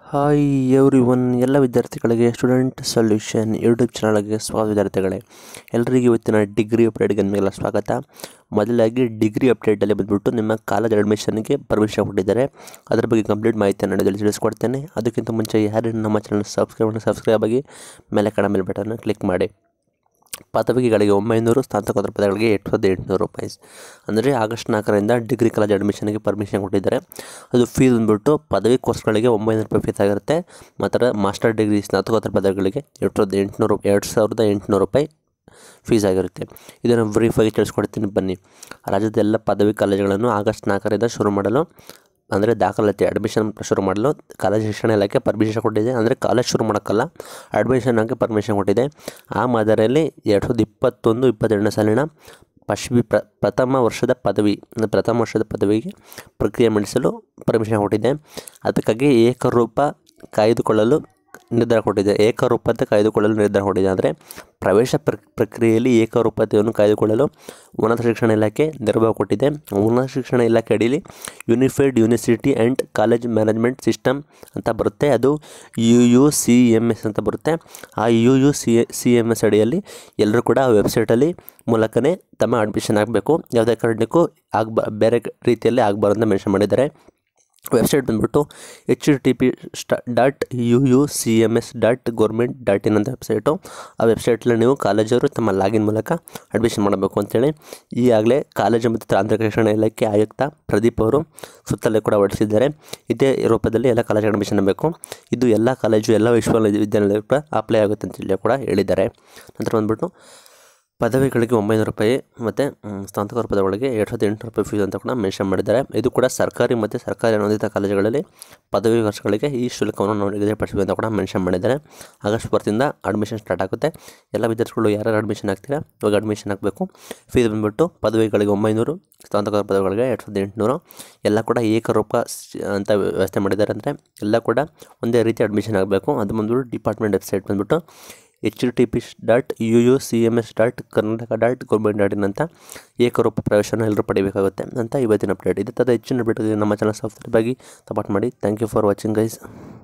hi every one ಎಲ್ಲ ವಿದ್ಯಾರ್ಥಿಗಳಿಗೆ student solution YouTube ಚಾನಲ್ಗೆ ಸ್ವಾಗತ ವಿದ್ಯಾರ್ಥಿಗಳೇ ಎಲ್ಲರಿಗೂ ಇವತ್ತಿನ ಡಿಗ್ರಿ ಅಪ್ಡೇಟ್ಗೆ ನಿಮಗೆಲ್ಲ ಸ್ವಾಗತ ಮೊದಲಾಗಿ ಡಿಗ್ರಿ ಅಪ್ಡೇಟಲ್ಲಿ ಬಂದ್ಬಿಟ್ಟು ನಿಮ್ಮ ಕಾಲೇಜ್ ಅಡ್ಮಿಷನ್ಗೆ ಪರ್ಮಿಷನ್ ಕೊಟ್ಟಿದ್ದಾರೆ ಅದ್ರ ಬಗ್ಗೆ ಕಂಪ್ಲೀಟ್ ಮಾಹಿತಿಯನ್ನು ನಡೆದಲ್ಲಿ ತಿಳಿಸ್ಕೊಡ್ತೇನೆ ಅದಕ್ಕಿಂತ ಮುಂಚೆ ಯಾರು ನಮ್ಮ ಚಾನಲ್ ಸಬ್ಸ್ಕ್ರೈಬ್ ಮಾಡಿ ಸಬ್ಸ್ಕ್ರೈಬ್ ಆಗಿ ಮೇಲೆ ಕಡ ಮೇಲೆ ಬಟನ್ನ ಕ್ಲಿಕ್ ಮಾಡಿ ಪದವಿಗಳಿಗೆ ಒಂಬೈನೂರು ಸ್ನಾತಕೋತ್ತರ ಪದಗಳಿಗೆ ಎಂಟು ಸಾವಿರದ ಎಂಟುನೂರು ರೂಪಾಯಿ ಅಂದರೆ ಆಗಸ್ಟ್ ನಾಲ್ಕರಿಂದ ಡಿಗ್ರಿ ಕಾಲೇಜ್ ಅಡ್ಮಿಷನ್ಗೆ ಪರ್ಮಿಷನ್ ಕೊಟ್ಟಿದ್ದಾರೆ ಅದು ಫೀಸ್ ಬಂದ್ಬಿಟ್ಟು ಪದವಿ ಕೋರ್ಸ್ಗಳಿಗೆ ಒಂಬೈನೂರು ರೂಪಾಯಿ ಫೀಸ್ ಆಗಿರುತ್ತೆ ಮತ್ತು ಮಾಸ್ಟರ್ ಡಿಗ್ರಿ ಸ್ನಾತಕೋತ್ತರ ಪದವಿಗಳಿಗೆ ಎರಡು ಸಾವಿರದ ಎಂಟುನೂರು ಎರಡು ಸಾವಿರದ ಎಂಟುನೂರು ರೂಪಾಯಿ ಫೀಸ್ ಆಗಿರುತ್ತೆ ಇದನ್ನು ಬ್ರೀಫಾಗಿ ತಿಳಿಸ್ಕೊಡ್ತೀನಿ ಬನ್ನಿ ರಾಜ್ಯದ ಎಲ್ಲ ಪದವಿ ಕಾಲೇಜುಗಳನ್ನು ಆಗಸ್ಟ್ ನಾಲ್ಕರಿಂದ ಶುರು ಮಾಡಲು ಅಂದರೆ ದಾಖಲಾತಿ ಅಡ್ಮಿಷನ್ ಶುರು ಮಾಡಲು ಕಾಲೇಜ್ ಶಿಕ್ಷಣ ಇಲಾಖೆ ಪರ್ಮಿಷನ್ ಕೊಟ್ಟಿದೆ ಅಂದರೆ ಕಾಲೇಜ್ ಶುರು ಮಾಡೋಕ್ಕಲ್ಲ ಅಡ್ಮಿಷನ್ ಆಗಿ ಪರ್ಮಿಷನ್ ಕೊಟ್ಟಿದೆ ಆ ಮಾದರಿಯಲ್ಲಿ ಎರಡು ಸಾವಿರದ ಇಪ್ಪತ್ತೊಂದು ಇಪ್ಪತ್ತೆರಡನೇ ಸಾಲಿನ ಪಶ್ವಿ ಪ್ರ ಪ್ರಥಮ ವರ್ಷದ ಪದವಿ ಅಂದರೆ ಪ್ರಥಮ ವರ್ಷದ ಪದವಿಗೆ ಪ್ರಕ್ರಿಯೆ ಮಂಡಿಸಲು ಪರ್ಮಿಷನ್ ಕೊಟ್ಟಿದೆ ಅದಕ್ಕಾಗಿ ಏಕರೂಪ ಕಾಯ್ದುಕೊಳ್ಳಲು ನಿರ್ಧಾರ ಕೊಟ್ಟಿದೆ ಏಕರೂಪತೆ ಕಾಯ್ದುಕೊಳ್ಳಲು ನಿರ್ಧಾರ ಕೊಟ್ಟಿದೆ ಅಂದರೆ ಪ್ರವೇಶ ಪ್ರ ಪ್ರಕ್ರಿಯೆಯಲ್ಲಿ ಏಕರೂಪತೆಯನ್ನು ಕಾಯ್ದುಕೊಳ್ಳಲು ಉನ್ನತ ಶಿಕ್ಷಣ ಇಲಾಖೆ ನೆರವು ಕೊಟ್ಟಿದೆ ಉನ್ನತ ಶಿಕ್ಷಣ ಇಲಾಖೆ ಅಡಿಯಲ್ಲಿ unified university and college management system ಅಂತ ಬರುತ್ತೆ ಅದು U U C M S ಅಂತ ಬರುತ್ತೆ ಆ U U C C M S ಅಡಿಯಲ್ಲಿ ಎಲ್ಲರೂ ಕೂಡ ಆ ವೆಬ್ಸೈಟಲ್ಲಿ ಮೂಲಕನೇ ತಮ್ಮ ಅಡ್ಮಿಷನ್ ಆಗಬೇಕು ಯಾವುದೇ ಕಾರಣಕ್ಕೂ ಆಗ್ಬ ಬೇರೆ ರೀತಿಯಲ್ಲಿ ಆಗಬಾರ್ದು ಅಂತ ಮೆನ್ಷನ್ ಮಾಡಿದ್ದಾರೆ ವೆಬ್ಸೈಟ್ ಬಂದ್ಬಿಟ್ಟು ಎಚ್ ಟಿ ಪಿ ಸ್ಟ dot U U C M S dot government dot in ಅಂತ ವೆಬ್ಸೈಟು ಆ ವೆಬ್ಸೈಟಲ್ಲಿ ನೀವು ಕಾಲೇಜವರು ತಮ್ಮ ಲಾಗಿನ್ ಮೂಲಕ ಅಡ್ಮಿಷನ್ ಮಾಡಬೇಕು ಅಂತೇಳಿ ಈಗಾಗಲೇ ಕಾಲೇಜು ಮತ್ತು ತಾಂತ್ರಿಕ ಶಿಕ್ಷಣ ಇಲಾಖೆ ಆಯುಕ್ತ ಪ್ರದೀಪ್ ಅವರು ಸುತ್ತಲೇ ಕೂಡ ಹೊರಡಿಸಿದ್ದಾರೆ ಇದೇ ರೂಪದಲ್ಲಿ ಎಲ್ಲ ಕಾಲೇಜ್ ಅಡ್ಮಿಷನ್ ಆಗಬೇಕು ಇದು ಎಲ್ಲ ಕಾಲೇಜು ಎಲ್ಲ ವಿಶ್ವವಿದ್ಯಾನಿಲಯ ಕೂಡ ಅಪ್ಲೈ ಆಗುತ್ತೆ ಅಂತೇಳಿ ಕೂಡ ಹೇಳಿದ್ದಾರೆ ನಂತರ ಬಂದ್ಬಿಟ್ಟು ಪದವಿಗಳಿಗೆ ಒಂಬೈನೂರು ರೂಪಾಯಿ ಮತ್ತು ಸ್ನಾತಕೋತ್ತರ ಪದವಿಗಳಿಗೆ ಎರಡು ಸಾವಿರದ ಎಂಟುನೂರು ರೂಪಾಯಿ ಫೀಸ್ ಅಂತ ಕೂಡ ಮೆನ್ಷನ್ ಮಾಡಿದ್ದಾರೆ ಇದು ಕೂಡ ಸರ್ಕಾರಿ ಮತ್ತು ಸರ್ಕಾರಿ ಅನುಮೋದಿತ ಕಾಲೇಜುಗಳಲ್ಲಿ ಪದವಿ ವರ್ಷಗಳಿಗೆ ಈ ಶುಲ್ಕವನ್ನು ನಾವು ನಿಗದಿಪಡಿಸಬೇಕು ಅಂತ ಕೂಡ ಮೆನ್ಷನ್ ಮಾಡಿದ್ದಾರೆ ಆಗಸ್ಟ್ ಬರ್ತಿಂದ ಅಡ್ಮಿಷನ್ ಸ್ಟಾರ್ಟ್ ಆಗುತ್ತೆ ಎಲ್ಲ ವಿದ್ಯಾರ್ಥಿಗಳು ಯಾರ್ಯಾರು ಅಡ್ಮಿಷನ್ ಆಗ್ತೀರಾ ಇವಾಗ ಅಡ್ಮಿಷನ್ ಆಗಬೇಕು ಫೀಸ್ ಬಂದುಬಿಟ್ಟು ಪದವಿಗಳಿಗೆ ಒಂಬೈನೂರು ಸ್ನಾತಕೋತ್ತರ ಪದವಿಗಳಿಗೆ ಎರಡು ಸಾವಿರದ ಎಂಟುನೂರು ಎಲ್ಲ ಕೂಡ ಏಕರೂಪ ಅಂತ ವ್ಯವಸ್ಥೆ ಮಾಡಿದ್ದಾರೆ ಅಂದರೆ ಎಲ್ಲ ಕೂಡ ಒಂದೇ ರೀತಿ ಅಡ್ಮಿಷನ್ ಆಗಬೇಕು ಅದು ಬಂದ್ಬಿಟ್ಟು ಡಿಪಾರ್ಟ್ಮೆಂಟ್ ವೆಬ್ಸೈಟ್ ಬಂದುಬಿಟ್ಟು H T P dot U U C M S dot Karnataka dot government dot in ಅಂತ ಏಕರೂಪ ಪ್ರವೇಶನ ಎಲ್ಲರೂ ಪಡಿಬೇಕಾಗುತ್ತೆ ಅಂತ ಇವತ್ತಿನ ಅಪ್ಡೇಟ್ ಇದೇ ಥರ ಹೆಚ್ಚಿನ ಅಪ್ಡೇಟ್ಗೆ ನಮ್ಮ ಚಾನಲ್ ಸಬ್ಸ್ಕ್ರೈಬ್ ಆಗಿ ಸಪೋರ್ಟ್ ಮಾಡಿ thank you for watching guys